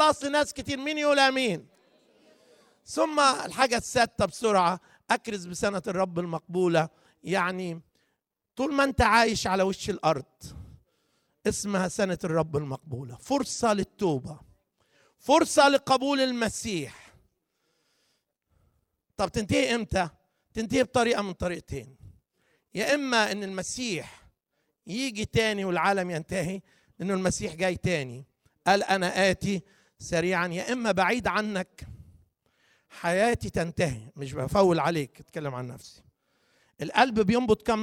خلاص لناس كتير مين يقول امين ثم الحاجه السادسه بسرعه اكرز بسنه الرب المقبوله يعني طول ما انت عايش على وش الارض اسمها سنه الرب المقبوله فرصه للتوبه فرصه لقبول المسيح طب تنتهي امتى تنتهي بطريقه من طريقتين يا اما ان المسيح يجي تاني والعالم ينتهي انه المسيح جاي تاني قال انا اتي سريعا يا اما بعيد عنك حياتي تنتهي مش بفول عليك اتكلم عن نفسي القلب بينبض كم